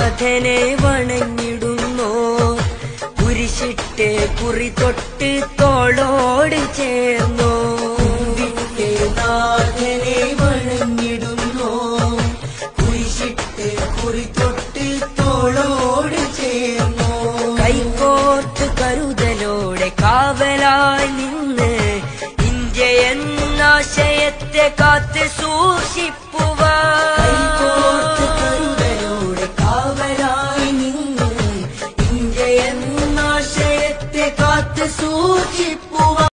നാഥനെ വണങ്ങിടുന്നു കുരിശിട്ട് കുറി തൊട്ട് തോളോട് ചേർന്നു വിട്ട് നാഥനെ വണങ്ങിടുന്നു കുരിശിട്ട് കുറി തൊട്ട് തോളോട് ചേർന്നു കൈകോർത്ത് കരുതലോടെ കാവലായി നിന്ന് ഇന്ത്യ എന്നാശയത്തെ കാത്ത് സൂക്ഷിപ്പുവാൻ